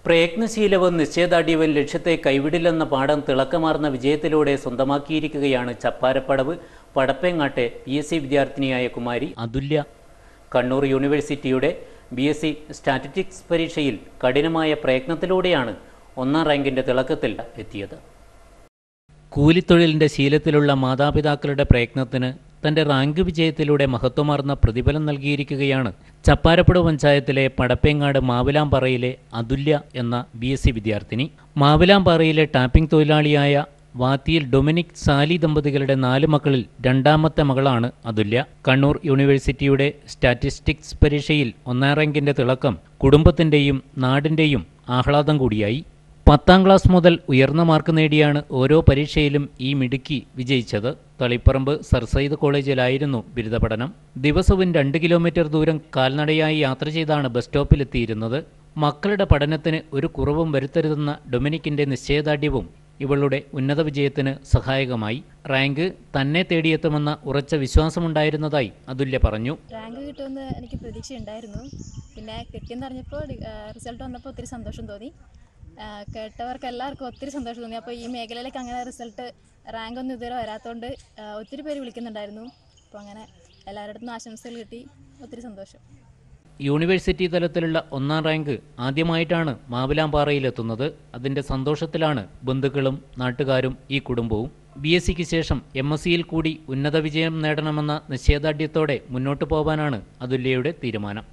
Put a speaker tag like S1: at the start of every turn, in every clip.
S1: പ്രയത്നശീലവും നിശ്ചയദാർഢ്യവും ലക്ഷ്യത്തെ കൈവിടില്ലെന്ന പാഠം തിളക്കമാർന്ന വിജയത്തിലൂടെ സ്വന്തമാക്കിയിരിക്കുകയാണ് ചപ്പാരപ്പടവ് പടപ്പേങ്ങാട്ടെ ബി എസ് സി വിദ്യാർത്ഥിനിയായ കുമാരി അതുല്യ കണ്ണൂർ യൂണിവേഴ്സിറ്റിയുടെ ബി എസ് സി സ്റ്റാറ്റിസ്റ്റിക്സ് പരീക്ഷയിൽ കഠിനമായ പ്രയത്നത്തിലൂടെയാണ് ഒന്നാം റാങ്കിൻ്റെ തിളക്കത്തിൽ എത്തിയത് കൂലിത്തൊഴിലിൻ്റെ ശീലത്തിലുള്ള മാതാപിതാക്കളുടെ പ്രയത്നത്തിന് തൻ്റെ റാങ്ക് വിജയത്തിലൂടെ മഹത്വമാർന്ന പ്രതിഫലം നൽകിയിരിക്കുകയാണ് ചപ്പാരപ്പുഴ പഞ്ചായത്തിലെ പടപ്പേങ്ങാട് മാവിലാംപാറയിലെ അതുല്യ എന്ന ബി എസ് സി വിദ്യാർത്ഥിനി മാവിലാംപാറയിലെ ടാപ്പിംഗ് തൊഴിലാളിയായ വാത്തിയിൽ ഡൊമിനിക് സാലി ദമ്പതികളുടെ നാല് മക്കളിൽ രണ്ടാമത്തെ മകളാണ് അതുല്യ കണ്ണൂർ യൂണിവേഴ്സിറ്റിയുടെ സ്റ്റാറ്റിസ്റ്റിക്സ് പരീക്ഷയിൽ ഒന്നാം റാങ്കിൻ്റെ തിളക്കം കുടുംബത്തിൻ്റെയും നാടിൻ്റെയും ആഹ്ലാദം കൂടിയായി പത്താം ക്ലാസ് മുതൽ ഉയർന്ന മാർക്ക് നേടിയാണ് ഓരോ പരീക്ഷയിലും ഈ മിടുക്കി വിജയിച്ചത് തളിപ്പറമ്പ് സർ സയ്യിദ് കോളേജിലായിരുന്നു ബിരുദ പഠനം ദിവസവും രണ്ട് കിലോമീറ്റർ ദൂരം കാൽനടയായി യാത്ര ചെയ്താണ് ബസ് സ്റ്റോപ്പിലെത്തിയിരുന്നത് മക്കളുടെ പഠനത്തിന് ഒരു കുറവും വരുത്തരുതെന്ന ഡൊമിനിക്കിന്റെ നിശ്ചയദാർഢ്യവും ഇവളുടെ ഉന്നത വിജയത്തിന് സഹായകമായി റാങ്ക് തന്നെ തേടിയെത്തുമെന്ന ഉറച്ച വിശ്വാസമുണ്ടായിരുന്നതായി അതുല്യ പറഞ്ഞു
S2: റാങ്ക് കിട്ടുമെന്ന് എനിക്ക് പ്രതീക്ഷയുണ്ടായിരുന്നു പിന്നെ കിട്ടിയെന്ന് അറിഞ്ഞപ്പോൾ റിസൾട്ട് വന്നപ്പോൾ ഒത്തിരി സന്തോഷം തോന്നി ആ, കേട്ടവർക്ക് എല്ലാവർക്കും ഒത്തിരി സന്തോഷം തോന്നി അപ്പോൾ ഈ മേഖലയിലേക്ക് അങ്ങനെ റിസൾട്ട് റാങ്ക് ഒന്നും ഇതുവരെ വരാത്തതുകൊണ്ട് ആ, ഒത്തിരി പേര് വിളിക്കുന്നുണ്ടായിരുന്നു അപ്പോൾ അങ്ങനെ എല്ലാവരുടെ അടുത്തും ആശംസകൾ കിട്ടി ഒത്തിരി സന്തോഷം
S1: യൂണിവേഴ്സിറ്റി തലത്തിലുള്ള ഒന്നാം റാങ്ക് ആദ്യമായിട്ടാണ് മാവിലാംപാറയിലെത്തുന്നത് അതിൻ്റെ സന്തോഷത്തിലാണ് ബന്ധുക്കളും നാട്ടുകാരും ഈ കുടുംബവും ബി എസ് സിക്ക് ശേഷം എം എസ് സിയിൽ കൂടി ഉന്നത വിജയം നേടണമെന്ന നിശ്ചയദാർഢ്യത്തോടെ മുന്നോട്ടു പോകാനാണ് അതുല്യയുടെ തീരുമാനം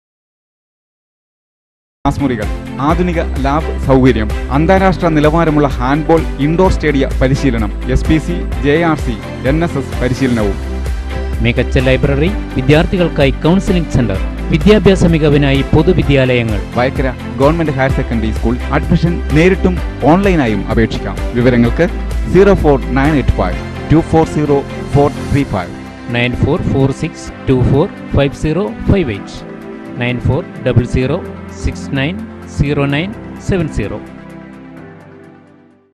S3: ക്ലാസ് മുറികൾ ആധുനിക ലാബ് സൗകര്യം അന്താരാഷ്ട്ര നിലവാരമുള്ള ഹാൻഡ്ബോൾ ഇൻഡോർ സ്റ്റേഡിയ പരിശീലനം S P C J R C N S S പരിശീലനവും
S1: മികച്ച ലൈബ്രറി വിദ്യാർത്ഥികൾക്കായി കൗൺസിലിംഗ് സെന്റർ വിദ്യാഭ്യാസ മികവിനായി പൊതുവിദ്യാലയങ്ങൾ
S3: Vayakkara government higher secondary school admission നേരിട്ടും ഓൺലൈനായും അപേക്ഷിക്കാം വിവരങ്ങൾക്ക് zero four nine eight five two four zero four three five
S1: nine four four six two four five zero five eight nine four double zero six nine zero nine seven zero